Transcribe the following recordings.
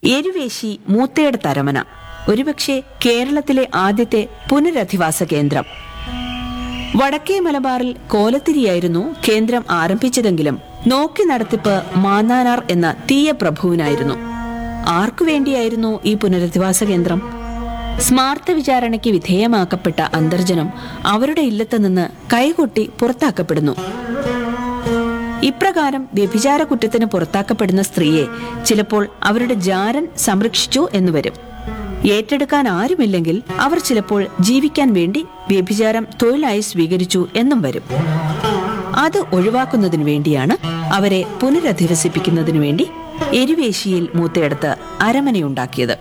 എരുവേശി മൂത്തയുടെ തരമന ഒരുപക്ഷെ കേരളത്തിലെ ആദ്യത്തെ പുനരധിവാസ കേന്ദ്രം വടക്കേ മലബാറിൽ കോലത്തിരിയായിരുന്നു കേന്ദ്രം ആരംഭിച്ചതെങ്കിലും നോക്കി നടത്തിപ്പ് മാന്നാനാർ എന്ന തീയ പ്രഭുവിനായിരുന്നു ആർക്കു വേണ്ടിയായിരുന്നു ഈ പുനരധിവാസ കേന്ദ്രം സ്മാർത്ത വിചാരണയ്ക്ക് വിധേയമാക്കപ്പെട്ട അന്തർജനം അവരുടെ ഇല്ലത്ത് നിന്ന് കൈകൊട്ടി പുറത്താക്കപ്പെടുന്നു ഇപ്രകാരം വ്യഭിചാര കുറ്റത്തിന് പുറത്താക്കപ്പെടുന്ന സ്ത്രീയെ ചിലപ്പോൾ അവരുടെ ജാരൻ സംരക്ഷിച്ചു എന്ന് വരും ഏറ്റെടുക്കാൻ ആരുമില്ലെങ്കിൽ അവർ ചിലപ്പോൾ ജീവിക്കാൻ വേണ്ടി വ്യഭിചാരം തൊഴിലായി സ്വീകരിച്ചു എന്നും വരും അത് ഒഴിവാക്കുന്നതിനു വേണ്ടിയാണ് അവരെ പുനരധിവസിപ്പിക്കുന്നതിനു വേണ്ടി എരുവേശിയിൽ മൂത്തയെടുത്ത് അരമനയുണ്ടാക്കിയത്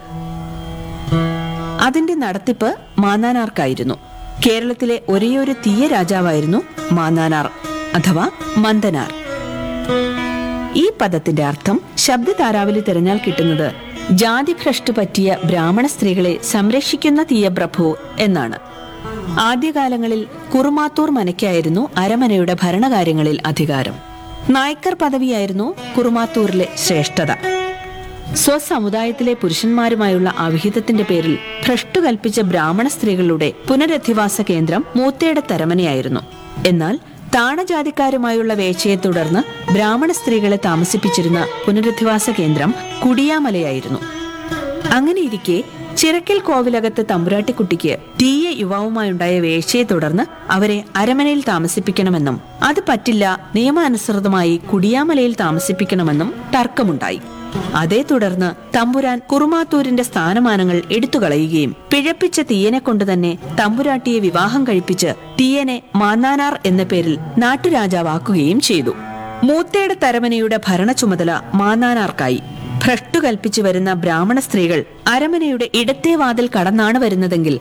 അതിന്റെ നടത്തിപ്പ് മാന്നാനാർക്കായിരുന്നു കേരളത്തിലെ ഒരേയൊരു തീയ രാജാവായിരുന്നു മാന്നാനാർ അഥവാ മന്ദനാർ ഈ പദത്തിന്റെ അർത്ഥം ശബ്ദതാരാവിൽ തിരഞ്ഞാൽ കിട്ടുന്നത് ജാതിഭ്രഷ്ടു പറ്റിയ ബ്രാഹ്മണ സ്ത്രീകളെ സംരക്ഷിക്കുന്ന തീയപ്രഭു എന്നാണ് ആദ്യകാലങ്ങളിൽ കുറുമാത്തൂർ മനയ്ക്കായിരുന്നു അരമനയുടെ ഭരണകാര്യങ്ങളിൽ അധികാരം നായ്ക്കർ പദവിയായിരുന്നു കുറുമാത്തൂരിലെ ശ്രേഷ്ഠത സ്വസമുദായത്തിലെ പുരുഷന്മാരുമായുള്ള അവിഹിതത്തിന്റെ പേരിൽ ഭ്രഷ്ടു കൽപ്പിച്ച ബ്രാഹ്മണ സ്ത്രീകളുടെ പുനരധിവാസ കേന്ദ്രം മൂത്തയുടെ തരമനയായിരുന്നു എന്നാൽ താണജാതിക്കാരുമായുള്ള വേഴ്ചയെ തുടർന്ന് ബ്രാഹ്മണ സ്ത്രീകളെ താമസിപ്പിച്ചിരുന്ന പുനരധിവാസ കേന്ദ്രം കുടിയാമലയായിരുന്നു അങ്ങനെയിരിക്കെ ചിറക്കൽ കോവിലകത്ത് തമ്പുരാട്ടിക്കുട്ടിക്ക് തീയ യുവാവുമായുണ്ടായ വേഴ്ചയെ തുടർന്ന് അവരെ അരമനയിൽ താമസിപ്പിക്കണമെന്നും അത് പറ്റില്ല നിയമാനുസൃതമായി കുടിയാമലയിൽ താമസിപ്പിക്കണമെന്നും തർക്കമുണ്ടായി അതേ തുടർന്ന് തമ്പുരാൻ കുറുമാത്തൂരിന്റെ സ്ഥാനമാനങ്ങൾ എടുത്തുകളയുകയും പിഴപ്പിച്ച തീയനെ കൊണ്ട് തന്നെ തമ്പുരാട്ടിയെ വിവാഹം കഴിപ്പിച്ച് തീയനെ മാന്നാനാർ എന്ന പേരിൽ നാട്ടുരാജാവാക്കുകയും ചെയ്തു മൂത്തയുടെ തരമനയുടെ ഭരണ ചുമതല മാന്നാനാർക്കായി ഭ്രഷ്ടു കൽപ്പിച്ചു വരുന്ന ബ്രാഹ്മണ സ്ത്രീകൾ അരമനയുടെ ഇടത്തെ വാതിൽ കടന്നാണ് വരുന്നതെങ്കിൽ